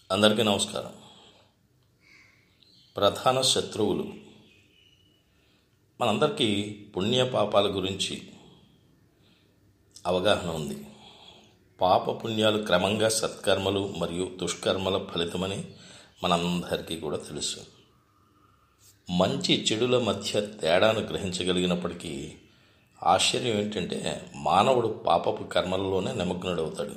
అందరికీ నమస్కారం ప్రధాన శత్రువులు మనందరికీ పుణ్య పాపాల గురించి అవగాహన ఉంది పాప పుణ్యాలు క్రమంగా సత్కర్మలు మరియు దుష్కర్మల ఫలితమని మనందరికీ కూడా తెలుసు మంచి చెడుల మధ్య తేడాను గ్రహించగలిగినప్పటికీ ఆశ్చర్యం ఏంటంటే మానవుడు పాపపు కర్మలలోనే నిమగ్నుడవుతాడు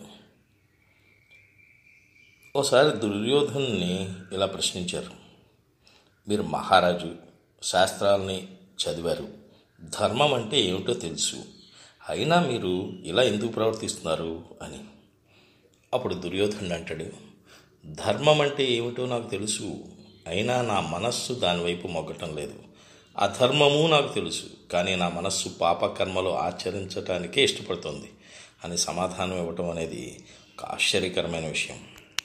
ఓసారి దుర్యోధన్ని ఇలా ప్రశ్నించారు మీరు మహారాజు శాస్త్రాలని చదివారు ధర్మం అంటే ఏమిటో తెలుసు అయినా మీరు ఇలా ఎందుకు ప్రవర్తిస్తున్నారు అని అప్పుడు దుర్యోధనుడు అంటాడు ధర్మం అంటే ఏమిటో నాకు తెలుసు అయినా నా మనస్సు దానివైపు మొగ్గటం లేదు అధర్మము నాకు తెలుసు కానీ నా మనస్సు పాపకర్మలు ఆచరించటానికే ఇష్టపడుతుంది అని సమాధానం ఇవ్వటం అనేది ఒక ఆశ్చర్యకరమైన విషయం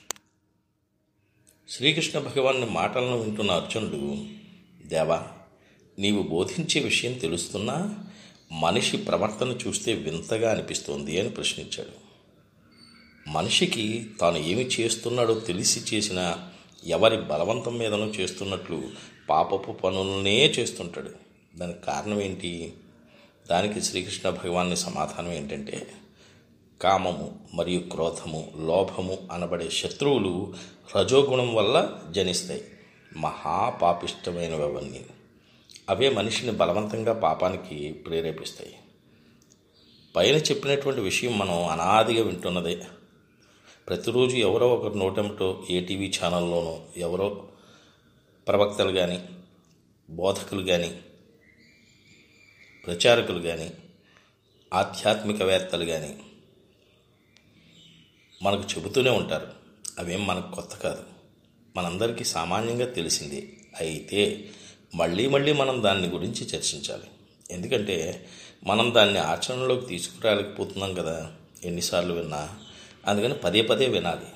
శ్రీకృష్ణ భగవాన్ని మాటలను వింటున్న అర్జునుడు దేవా నీవు బోధించే విషయం తెలుస్తున్నా మనిషి ప్రవర్తన చూస్తే వింతగా అనిపిస్తోంది అని ప్రశ్నించాడు మనిషికి తాను ఏమి చేస్తున్నాడో తెలిసి చేసిన ఎవరి బలవంతం మీదనో చేస్తున్నట్లు పాపపు పనులనే చేస్తుంటాడు దానికి కారణం ఏంటి దానికి శ్రీకృష్ణ భగవాన్ని సమాధానం ఏంటంటే కామము మరియు క్రోధము లోభము అనబడే శత్రువులు రజోగుణం వల్ల జనిస్తాయి మహాపాపిష్టమైనవి అవన్నీ అవే మనిషిని బలవంతంగా పాపానికి ప్రేరేపిస్తాయి పైన చెప్పినటువంటి విషయం మనం అనాదిగా వింటున్నదే ప్రతిరోజు ఎవరో ఒకరు నోటెంటో ఏ టీవీ ఛానల్లోనో ఎవరో ప్రవక్తలు కానీ బోధకులు కానీ ప్రచారకులు కానీ ఆధ్యాత్మికవేత్తలు కానీ మనకు చెబుతూనే ఉంటారు అవేం మనకు కొత్త కాదు మనందరికీ సామాన్యంగా తెలిసిందే అయితే మళ్ళీ మళ్ళీ మనం దాన్ని గురించి చర్చించాలి ఎందుకంటే మనం దాన్ని ఆచరణలోకి తీసుకురాలేకపోతున్నాం కదా ఎన్నిసార్లు విన్నా అందుకని పదే పదే వినాలి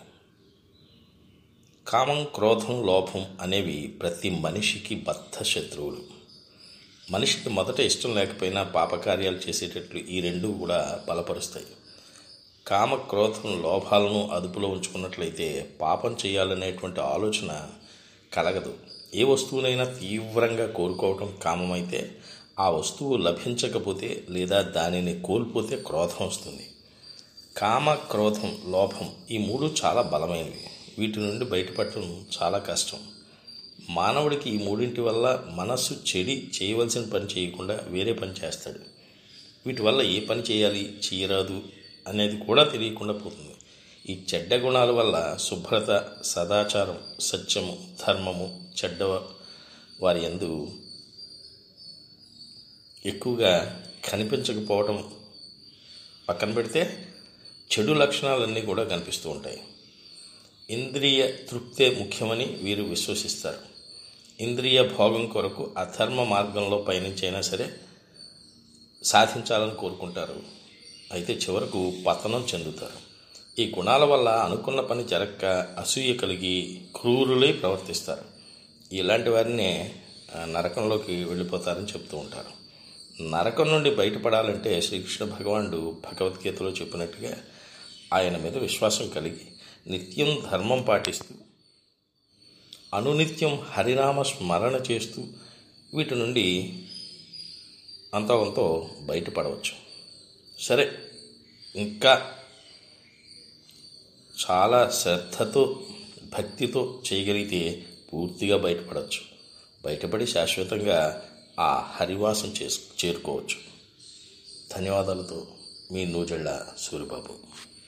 కామం క్రోధం లోభం అనేవి ప్రతి మనిషికి బద్ధ శత్రువులు మనిషికి మొదట ఇష్టం లేకపోయినా పాపకార్యాలు చేసేటట్లు ఈ రెండు కూడా బలపరుస్తాయి కామ క్రోధం లోభాలను అదుపులో ఉంచుకున్నట్లయితే పాపం చేయాలనేటువంటి ఆలోచన కలగదు ఏ వస్తువునైనా తీవ్రంగా కోరుకోవటం కామమైతే ఆ వస్తువు లభించకపోతే లేదా దానిని కోల్పోతే క్రోధం వస్తుంది కామ క్రోధం లోభం ఈ మూడు చాలా బలమైనవి వీటి నుండి బయటపడటం చాలా కష్టం మానవుడికి ఈ మూడింటి వల్ల మనస్సు చెడి చేయవలసిన పని చేయకుండా వేరే పని చేస్తాడు వీటి వల్ల ఏ పని చేయాలి చేయరాదు అనేది కూడా తెలియకుండా పోతుంది ఈ చెడ్డ గుణాల వల్ల శుభ్రత సదాచారం సత్యము ధర్మము చెడ్డ వారి ఎందు ఎక్కువగా కనిపించకపోవడం పక్కన పెడితే చెడు లక్షణాలన్నీ కూడా కనిపిస్తూ ఉంటాయి ఇంద్రియ తృప్తే ముఖ్యమని వీరు విశ్వసిస్తారు ఇంద్రియ భోగం కొరకు అధర్మ మార్గంలో పయనించైనా సరే సాధించాలని కోరుకుంటారు అయితే చివరకు పతనం చెందుతారు ఈ గుణాల వల్ల అనుకున్న పని జరక్క అసూయ కలిగి క్రూరులై ప్రవర్తిస్తారు ఇలాంటి వారినే నరకంలోకి వెళ్ళిపోతారని చెప్తూ ఉంటారు నరకం నుండి బయటపడాలంటే శ్రీకృష్ణ భగవానుడు భగవద్గీతలో చెప్పినట్టుగా ఆయన మీద విశ్వాసం కలిగి నిత్యం ధర్మం పాటిస్తూ అనునిత్యం హరినామ స్మరణ చేస్తూ వీటి నుండి అంతో కొంతో బయటపడవచ్చు సరే ఇంకా చాలా శ్రద్ధతో భక్తితో చేయగలిగితే పూర్తిగా బయటపడవచ్చు బయటపడి శాశ్వతంగా ఆ హరివాసం చేసు చేరుకోవచ్చు ధన్యవాదాలతో మీ నూజెళ్ళ సూరిబాబు